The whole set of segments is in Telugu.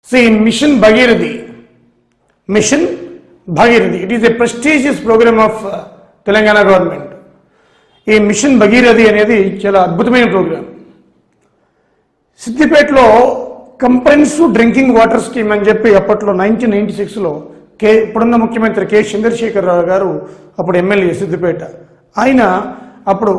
See, Mission Bhagirathi. Mission Bhagirathi. It is a prestigious program of uh, Telangana government. ఈ మిషన్ భగీరథి అనేది చాలా అద్భుతమైన ప్రోగ్రాం సిద్దిపేటలో కంప్రెన్సివ్ డ్రింకింగ్ వాటర్ స్కీమ్ అని చెప్పి అప్పట్లో నైన్టీన్ నైన్టీ సిక్స్లో కే ఇప్పుడున్న ముఖ్యమంత్రి కె చంద్రశేఖర్ రావు గారు అప్పుడు ఎమ్మెల్యే సిద్దిపేట ఆయన అప్పుడు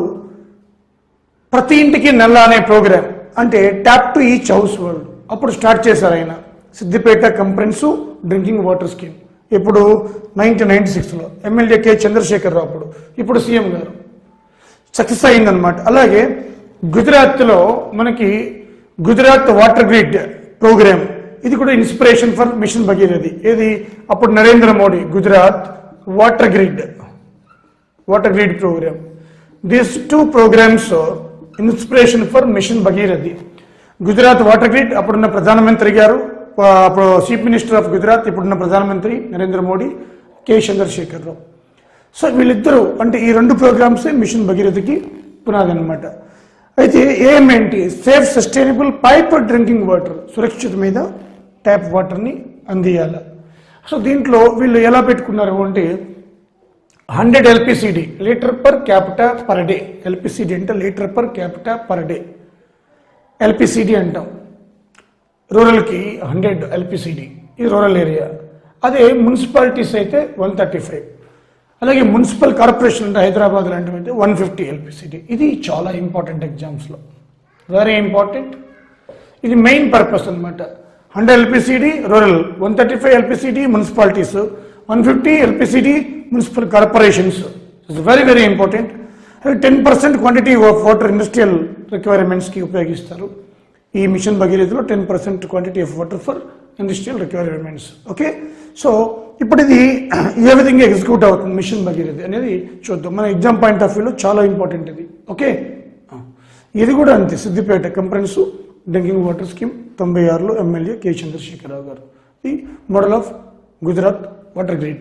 ప్రతి ఇంటికి నల్ల అనే ప్రోగ్రాం అంటే tap to each house world అప్పుడు స్టార్ట్ చేశారు ఆయన Siddipet comprehensive drinking water scheme ఇప్పుడు నైన్టీన్ నైన్టీ సిక్స్లో ఎమ్మెల్యే కె చంద్రశేఖర్ రావు అప్పుడు ఇప్పుడు సీఎం గారు సక్సెస్ అయిందనమాట అలాగే గుజరాత్లో మనకి గుజరాత్ వాటర్ గ్రిడ్ ప్రోగ్రామ్ ఇది కూడా ఇన్స్పిరేషన్ ఫర్ మిషన్ భగీరథి ఏది అప్పుడు Narendra Modi Gujarat water grid water grid program these two programs inspiration for mission Bhagirathi Gujarat water grid అప్పుడున్న ప్రధానమంత్రి గారు ఆ, అప్పుడు చీఫ్ మినిస్టర్ ఆఫ్ గుజరాత్ ఇప్పుడున్న ప్రధానమంత్రి నరేంద్ర మోడీ కె చంద్రశేఖర్ రావు సో వీళ్ళిద్దరూ అంటే ఈ రెండు ప్రోగ్రామ్స్ మిషన్ భగీరథకి పునాది అనమాట అయితే ఏం ఏంటి safe sustainable pipe drinking water సురక్షితమైన ట్యాప్ వాటర్ని అందియాలి సో దీంట్లో వీళ్ళు ఎలా పెట్టుకున్నారు అంటే hundred LPCD litre per capita per day LPCD అంటే litre per capita per day LPCD అంటాం రూరల్కి హండ్రెడ్ ఎల్పిసిడి ఇది రూరల్ ఏరియా అదే మున్సిపాలిటీస్ అయితే వన్ థర్టీ ఫైవ్ అలాగే మున్సిపల్ కార్పొరేషన్ అంటే హైదరాబాద్ లాంటివి అయితే వన్ ఫిఫ్టీ ఎల్పిసిడి ఇది చాలా ఇంపార్టెంట్ ఎగ్జామ్స్లో వెరీ ఇంపార్టెంట్ ఇది మెయిన్ పర్పస్ అనమాట hundred LPCD rural one thirty five LPCD municipalities one fifty LPCD municipal corporations it's very very important ten percent quantity of water industrial రిక్వైర్మెంట్స్కి ఉపయోగిస్తారు ఈ మిషన్ భగీరథలో ten percent quantity of water for industrial requirements okay so ఇప్పుడు ఇది ఏ విధంగా ఎగ్జిక్యూట్ అవుతుంది మిషన్ భగీరథి అనేది చూద్దాం మన ఎగ్జామ్ పాయింట్ ఆఫ్ వ్యూలో చాలా ఇంపార్టెంట్ ఇది ఓకే ఇది కూడా అంతే Siddipet comprehensive drinking water scheme తొంభై ఆరులో ఎమ్మెల్యే కె చంద్రశేఖరరావు గారు the model of Gujarat water grid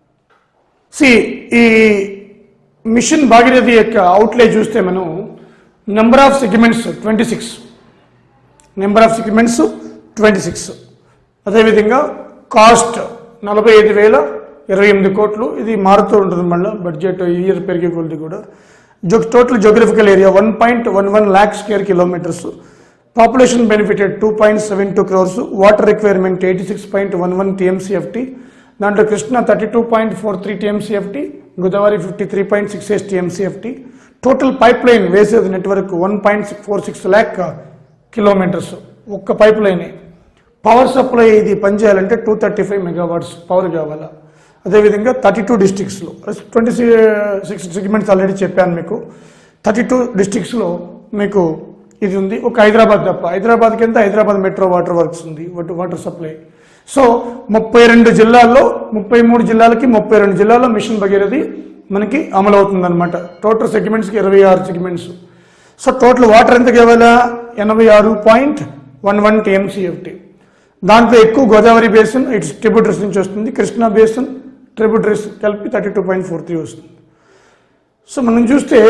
సి ఈ మిషన్ భాగీరథి యొక్క అవుట్లే చూస్తే మనం number of segments twenty six number of segments twenty six అదేవిధంగా కాస్ట్ నలభై ఐదు వేల ఇరవై ఎనిమిది కోట్లు ఇది మారుతూ ఉంటుంది మళ్ళీ బడ్జెట్ ఇయర్ పెరిగే కొద్ది కూడా జో total geographical area one point one one lakh square kilometres population benefited two point seven two crores water requirement eighty six point one one TMCFT దాంట్లో Krishna thirty two point four three TMCFT Godavari fifty three point six eight TMCFT total pipeline వేసేది network one point four six lakh kilometres ఒక్క పైప్ లైనే పవర్ సప్లై ఇది పనిచేయాలంటే two thirty five megawatts power కావాలా అదేవిధంగా థర్టీ టూ డిస్టిక్స్లో ట్వంటీ సిక్స్ సెగ్మెంట్స్ ఆల్రెడీ చెప్పాను మీకు థర్టీ టూ డిస్టిక్స్లో మీకు ఇది ఉంది ఒక హైదరాబాద్ తప్ప హైదరాబాద్ కింద హైదరాబాద్ మెట్రో వాటర్ వర్క్స్ ఉంది వాటర్ వాటర్ సప్లై సో ముప్పై రెండు జిల్లాల్లో ముప్పై మూడు జిల్లాలకి ముప్పై రెండు జిల్లాల్లో మిషన్ భగీరథి మనకి అమలు అవుతుందన్నమాట టోటల్ సెగ్మెంట్స్కి ఇరవై ఆరు సెగ్మెంట్స్ సో టోటల్ వాటర్ ఎంత కావాలా ఎనభై ఆరు పాయింట్ వన్ వన్ టీఎంసీఎఫ్టీ దాంట్లో ఎక్కువ గోదావరి బేసిన్ ఇట్స్ ట్రిబ్యూటరీస్ నుంచి వస్తుంది కృష్ణా బేసిన్ ట్రిబ్యూటరీస్ కలిపి thirty two point four three వస్తుంది సో మనం చూస్తే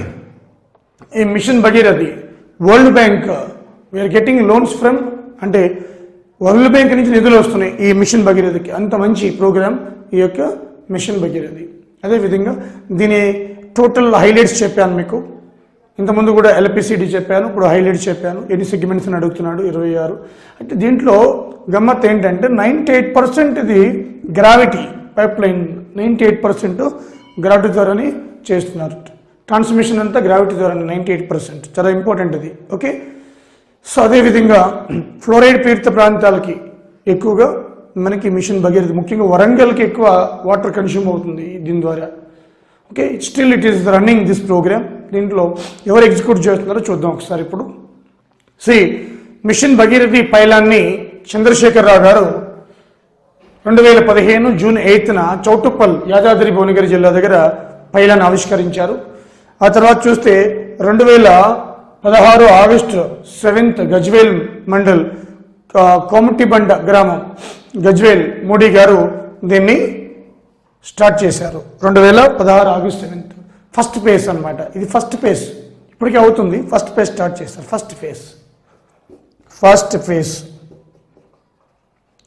ఈ mission Bhagirathi world bank we're getting loans from అంటే వరల్డ్ బ్యాంక్ నుంచి నిధులు వస్తున్నాయి ఈ మిషన్ భగీరథకి అంత మంచి ప్రోగ్రామ్ ఈ యొక్క మిషన్ భగీరథి అదేవిధంగా దీని టోటల్ హైలైట్స్ చెప్పాను మీకు ఇంతకుముందు కూడా ఎల్పిసిడి చెప్పాను ఇప్పుడు హైలైట్స్ చెప్పాను ఎన్ని సెగ్మెంట్స్ అని అడుగుతున్నాడు ఇరవై ఆరు అంటే దీంట్లో గమ్మత్ ఏంటంటే నైంటీ ఎయిట్ పర్సెంట్ ఇది gravity pipeline ninety eight percent gravity ద్వారానే చేస్తున్నారు ట్రాన్స్మిషన్ అంతా గ్రావిటీ ద్వారా నైంటీ ఎయిట్ పర్సెంట్ చాలా ఇంపార్టెంట్ ఇది ఓకే సో అదేవిధంగా ఫ్లోరైడ్ పీడిత ప్రాంతాలకి ఎక్కువగా మనకి మిషన్ భగీరథ ముఖ్యంగా వరంగల్కి ఎక్కువ వాటర్ కన్స్యూమ్ అవుతుంది దీని ద్వారా okay still it is running this program దీంట్లో ఎవరు ఎగ్జిక్యూట్ చేస్తున్నారో చూద్దాం ఒకసారి ఇప్పుడు సి మిషన్ భగీరథి పైలాన్ని చంద్రశేఖరరావు గారు రెండు వేల పదిహేను జూన్ ఎయిత్న చౌటుప్పల్ యాదాద్రి భువనగిరి జిల్లా దగ్గర పైలాన్ని ఆవిష్కరించారు ఆ తర్వాత చూస్తే రెండు వేల పదహారు ఆగస్టు సెవెంత్ గజ్వేల్ మండల్ ఆ, కోమటిబండ గ్రామం గజ్వేల్ మోడీ గారు దీన్ని స్టార్ట్ చేశారు రెండు వేల పదహారు ఆగస్ట్ సెవెంత్ ఫస్ట్ ఫేజ్ అన్నమాట ఇది ఫస్ట్ ఫేజ్ ఇప్పటికే అవుతుంది ఫస్ట్ ఫేజ్ స్టార్ట్ చేశారు first phase first phase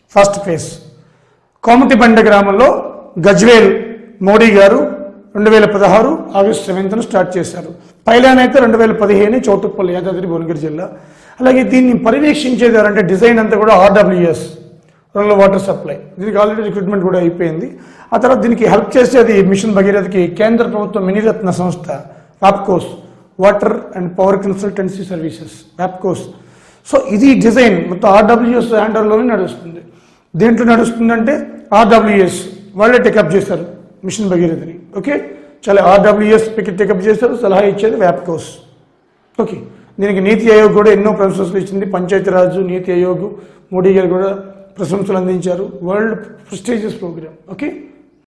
first phase Komatibanda గ్రామంలో గజ్వేల్ మోడీ గారు రెండు వేల పదహారు ఆగస్టు సెవెంత్ను స్టార్ట్ చేశారు పైలాన్ అయితే రెండు వేల పదిహేను చౌటుప్పల్ యాదాద్రి భువనగిరి జిల్లా అలాగే దీన్ని పర్యవేక్షించేది ఎవరంటే డిజైన్ అంతా కూడా ఆర్డబ్ల్యూఎస్ రూరల్ వాటర్ సప్లై దీనికి ఆల్రెడీ రిక్రూట్మెంట్ కూడా అయిపోయింది ఆ తర్వాత దీనికి హెల్ప్ చేసేది మిషన్ భగీరథకి కేంద్ర ప్రభుత్వ మినిరత్న సంస్థ వాప్కోస్ water and power consultancy services వాప్కోస్ so ఇది డిజైన్ మొత్తం ఆర్డబ్ల్యూఎస్ హ్యాండర్లోనే నడుస్తుంది దేంట్లో నడుస్తుందంటే ఆర్డబ్ల్యూఎస్ వాళ్ళే టేకప్ చేశారు మిషన్ భగీరథని ఓకే చాలా ఆర్డబ్ల్యూఎస్ టేకప్ చేశారు సలహా ఇచ్చేది వ్యాప్కోస్ ఓకే దీనికి నీతి ఆయోగ్ కూడా ఎన్నో ప్రశంసలు ఇచ్చింది పంచాయతీరాజ్ నీతి ఆయోగ్ మోడీ గారు కూడా ప్రశంసలు అందించారు వరల్డ్ ప్రెస్టీజియస్ ప్రోగ్రామ్ ఓకే